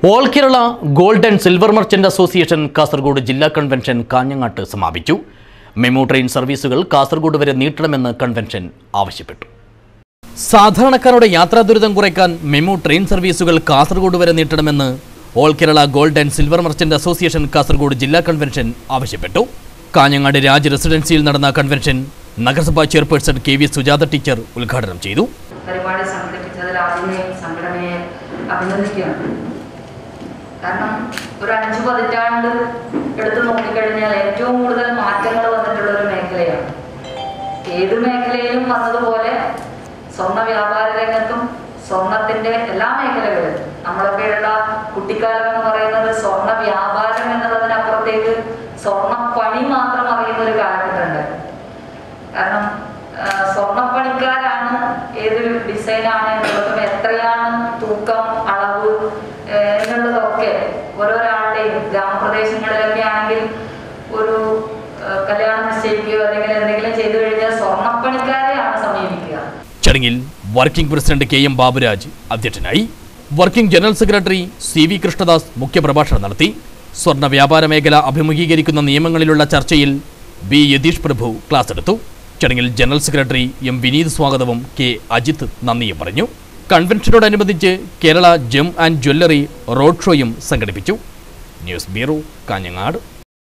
all Kerala gold and silver merchant association Kasaragod ജില്ലാ convention കാഞ്ഞങ്ങാട്ട് സമാപിച്ചു മെമു ട്രെയിൻ സർവീസുകൾ കാസർഗോഡ് വരെ നീട്ടണമെന്ന് കൺവെൻഷൻ ആവശ്യപ്പെട്ടു സാധാരണക്കാരുടെ യാത്രാ ദുരിതം കുറയ്ക്കാൻ മെമു ട്രെയിൻ സർവീസുകൾ കാസർഗോഡ് വരെ നീട്ടണമെന്ന് all Kerala gold and silver merchant association Kasaragod ജില്ലാ കൺവെൻഷൻ ആവശ്യപ്പെട്ടു കാഞ്ഞങ്ങാട് രാജ് റെസിഡൻസിയിൽ നടന്ന കൺവെൻഷൻ നഗരസഭാ chairperson K V Sujatha teacher ഉദ്ഘാടനം ചെയ്തു പരിപാടി സംഘടിപ്പിച്ചതിൽ ആദ്യമേ സംഘടനയെ അഭിനന്ദിക്കുകയാണ് കാരണം ഒരു അഞ്ചു പതിറ്റാണ്ട് എടുത്തു നോക്കിക്കഴിഞ്ഞാൽ ഏറ്റവും കൂടുതൽ മാറ്റങ്ങൾ വന്നിട്ടുള്ള ഒരു മേഖലയാണ് ഏത് മേഖലയിലും വന്നതുപോലെ സ്വർണ്ണ വ്യാപാര രംഗത്തും സ്വർണത്തിന്റെ എല്ലാ മേഖലകളിലും നമ്മളൊക്കെയുള്ള കുട്ടിക്കാലം എന്ന് പറയുന്നത് സ്വർണ്ണ വ്യാപാരം എന്നുള്ളതിനപ്പുറത്തേക്ക് സ്വർണ്ണ പണി മാത്രം അറിയുന്ന ഒരു കാലഘട്ടമുണ്ട് കാരണം ആ, സ്വർണ്ണപ്പണിക്കാരാണ് ഏത് ഡിസൈനാണ് എന്നുള്ളതും എത്രയാണ് തൂക്കം അളവ് ഏ, എന്നുള്ളതൊക്കെ ഓരോരാളുടെയും ഗ്രാമപ്രദേശങ്ങളിലൊക്കെ ആണെങ്കിൽ ഒരു ആ, കല്യാണം നിശ്ചയിക്കുകയോ അല്ലെങ്കിൽ എന്തെങ്കിലും ചെയ്തു കഴിഞ്ഞാൽ സ്വർണ്ണപ്പണിക്കാരെയാണ് സമീപിക്കുക ചടങ്ങിൽ working president K M Baburaj അധ്യക്ഷനായി working general secretary C V Krishnadas മുഖ്യപ്രഭാഷണം നടത്തി സ്വർണ്ണ വ്യാപാര മേഖല അഭിമുഖീകരിക്കുന്ന നിയമങ്ങളിലുള്ള ചർച്ചയിൽ ബി യതീഷ് പ്രഭു ക്ലാസ് എടുത്തു ചടങ്ങിൽ ജനറൽ സെക്രട്ടറി എം വിനീത് സ്വാഗതവും കെ അജിത്ത് നന്ദിയും പറഞ്ഞു കൺവെൻഷനോടനുബന്ധിച്ച് Kerala gem and jewellery road ഷോയും സംഘടിപ്പിച്ചു ന്യൂസ് ബ്യൂറോ കാഞ്ഞങ്ങാട്